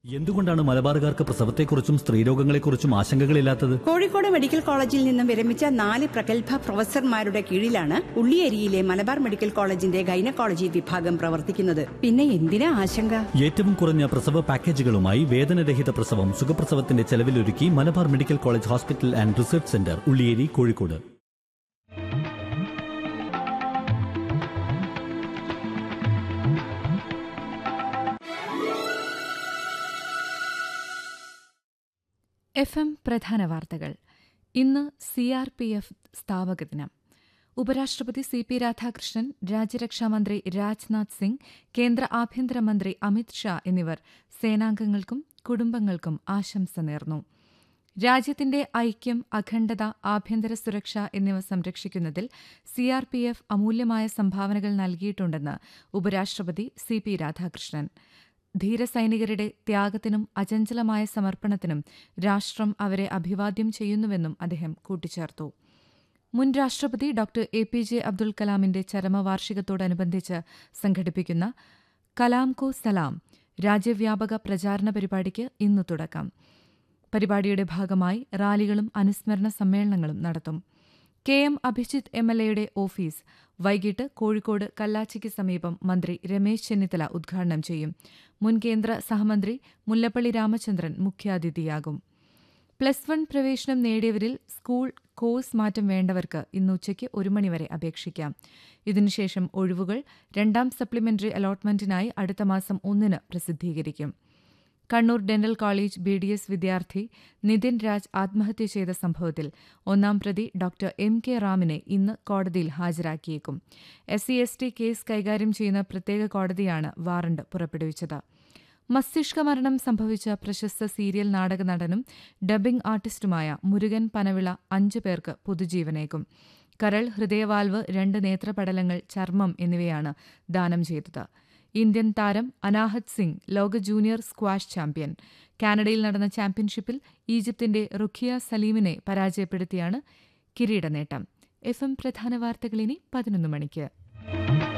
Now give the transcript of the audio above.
എന്തുകൊണ്ടാണ് മലബാറുകാർക്ക് പ്രസവത്തെക്കുറിച്ചും സ്ത്രീരോഗങ്ങളെക്കുറിച്ചും ആശങ്കകളില്ലാത്തത് കോഴിക്കോട് മെഡിക്കൽ കോളേജിൽ നിന്നും വിരമിച്ച നാല് പ്രഗത്ഭ പ്രൊഫസർമാരുടെ കീഴിലാണ് ഉള്ളിയേരിയിലെ മലബാർ മെഡിക്കൽ കോളേജിന്റെ ഗൈനക്കോളജി വിഭാഗം പ്രവർത്തിക്കുന്നത് പിന്നെ എന്തിനാ ആശങ്ക ഏറ്റവും കുറഞ്ഞ പ്രസവ പാക്കേജുകളുമായി വേദനരഹിത പ്രസവം സുഖപ്രസവത്തിന്റെ ചെലവിലൊരുക്കി Malabar medical college hospital and research centre Ulliyeri Kozhikode F M പ്രധാന വാർത്തകൾ ഇന്ന് സി ആർ പി എഫ് സ്ഥാപക ദിനം ഉപരാഷ്ട്രപതി സി പി രാധാകൃഷ്ണൻ രാജ്യരക്ഷാമന്ത്രി രാജ്നാഥ് സിംഗ് കേന്ദ്ര ആഭ്യന്തരമന്ത്രി അമിത് ഷാ എന്നിവർ സേനാംഗങ്ങൾക്കും കുടുംബങ്ങൾക്കും ആശംസ നേർന്നു രാജ്യത്തിന്റെ ഐക്യം അഖണ്ഡത ആഭ്യന്തര സുരക്ഷ എന്നിവ സംരക്ഷിക്കുന്നതിൽ സി ആർ പി എഫ് അമൂല്യമായ സംഭാവനകൾ നൽകിയിട്ടുണ്ടെന്ന് ഉപരാഷ്ട്രപതി സി പി രാധാകൃഷ്ണൻ ധീരസൈനികരുടെ ത്യാഗത്തിനും അചഞ്ചലമായ സമർപ്പണത്തിനും രാഷ്ട്രം അവരെ അഭിവാദ്യം ചെയ്യുന്നുവെന്നും അദ്ദേഹം കൂട്ടിച്ചേർത്തു മുൻ രാഷ്ട്രപതി doctor A P J Abdul കലാമിന്റെ ചരമവാർഷികത്തോടനുബന്ധിച്ച് സംഘടിപ്പിക്കുന്ന കലാം കോ സലാം രാജ്യവ്യാപക പ്രചാരണ പരിപാടിക്ക് ഇന്ന് തുടക്കം പരിപാടിയുടെ ഭാഗമായി റാലികളും അനുസ്മരണ സമ്മേളനങ്ങളും നടത്തും K M Abhijith M L എയുടെ ഓഫീസ് വൈകിട്ട് കോഴിക്കോട് കല്ലാച്ചിക്ക് സമീപം മന്ത്രി രമേശ് ചെന്നിത്തല ഉദ്ഘാടനം ചെയ്യും മുൻ കേന്ദ്ര സഹമന്ത്രി മുല്ലപ്പള്ളി രാമചന്ദ്രൻ മുഖ്യാതിഥിയാകും പ്ലസ് വൺ പ്രവേശനം നേടിയവരിൽ സ്കൂൾ കോഴ്സ് മാറ്റം വേണ്ടവർക്ക് ഇന്ന് ഉച്ചയ്ക്ക് ഒരു മണിവരെ അപേക്ഷിക്കാം ഇതിനുശേഷം ഒഴിവുകൾ രണ്ടാം സപ്ലിമെന്ററി അലോട്ട്മെന്റിനായി അടുത്ത മാസം ഒന്നിന് പ്രസിദ്ധീകരിക്കും Kannur dental college B D S വിദ്യാർത്ഥി നിതിൻ രാജ് ആത്മഹത്യ ചെയ്ത സംഭവത്തിൽ ഒന്നാം പ്രതി ഡോക്ടർ എം കെ റാമിനെ ഇന്ന് കോടതിയിൽ ഹാജരാക്കിയേക്കും S C S T case കൈകാര്യം ചെയ്യുന്ന പ്രത്യേക കോടതിയാണ് വാറണ്ട് പുറപ്പെടുവിച്ചത് മസ്തിഷ്ക മരണം സംഭവിച്ച പ്രശസ്ത സീരിയൽ നാടക നടനും ഡബ്ബിംഗ് ആർട്ടിസ്റ്റുമായ മുരുകൻ പനവിള അഞ്ചു പേർക്ക് പുതുജീവനേകും കരൾ ഹൃദയവാൽവ് രണ്ട് നേത്രപടലങ്ങൾ ചർമ്മം എന്നിവയാണ് ദാനം ചെയ്തത് ഇന്ത്യൻ താരം അനാഹത് സിംഗ് ലോക ജൂനിയർ സ്ക്വാഷ് ചാമ്പ്യൻ കാനഡയിൽ നടന്ന ചാമ്പ്യൻഷിപ്പിൽ ഈജിപ്തിന്റെ റുഖിയ സലീമിനെ പരാജയപ്പെടുത്തിയാണ് കിരീടനേട്ടം എഫ് എം പ്രധാന വാർത്തകൾ ഇനി പതിനൊന്ന് മണിക്ക്